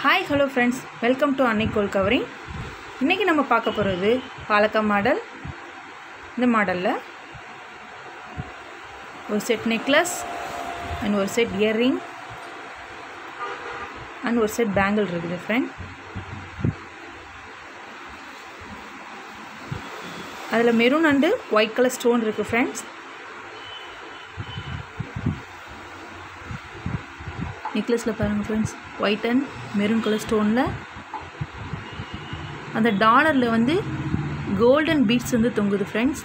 Hi hello friends welcome to Annai gold covering இன்றைக்கி நம்ம பார்க்க போகிறது பாலக்கா மாடல் இந்த மாடலில் ஒரு செட் நெக்லஸ் அண்ட் ஒரு செட் இயர்ரிங் அண்ட் ஒரு செட் பேங்கிள் இருக்குது ஃப்ரெண்ட் அதில் maroon and white colour stone இருக்குது ஃப்ரெண்ட்ஸ் நெக்லஸில் பாருங்கள் friends white and maroon colour ஸ்டோனில் அந்த டாலரில் வந்து கோல்டன் பீட்ஸ் வந்து தொங்குது ஃப்ரெண்ட்ஸ்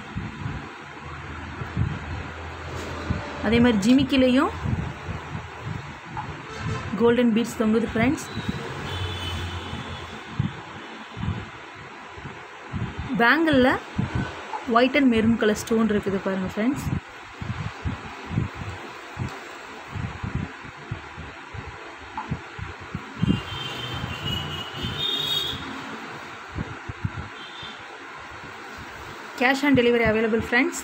அதே மாதிரி ஜிமிக்கிலையும் கோல்டன் பீட்ஸ் தொங்குது ஃப்ரெண்ட்ஸ் பேங்கிளில் white and maroon colour stone இருக்குது பாருங்கள் friends cash on delivery available friends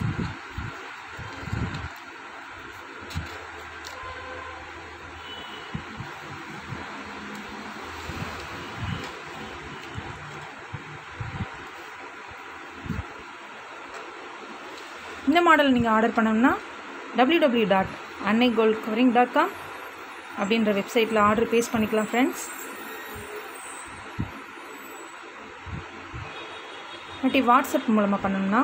இந்த மாடல் நீங்கள் ஆர்டர் பண்ணோம்னா W W dot Annai gold covering dot com அப்படின்ற வெப்சைட்டில் ஆர்டர் பேஸ் பண்ணிக்கலாம் ஃப்ரெண்ட்ஸ் இல்லாட்டி வாட்ஸ்அப் மூலமாக பண்ணணும்னா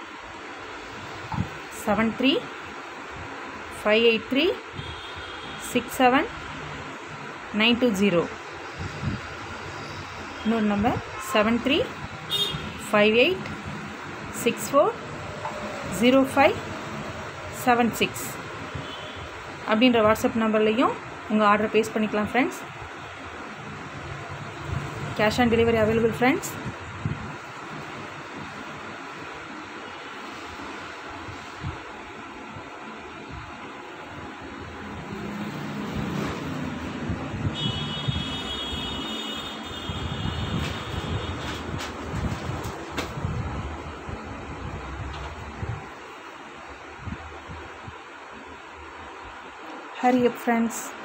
seven three five eight three six seven nine two zero இன்னொரு number seven three five eight six four zero five seven six அப்படின்ற WhatsApp நம்பர்லேயும் உங்கள் ஆர்டரை பேஸ் பண்ணிக்கலாம் friends cash on delivery available friends Hurry up, friends.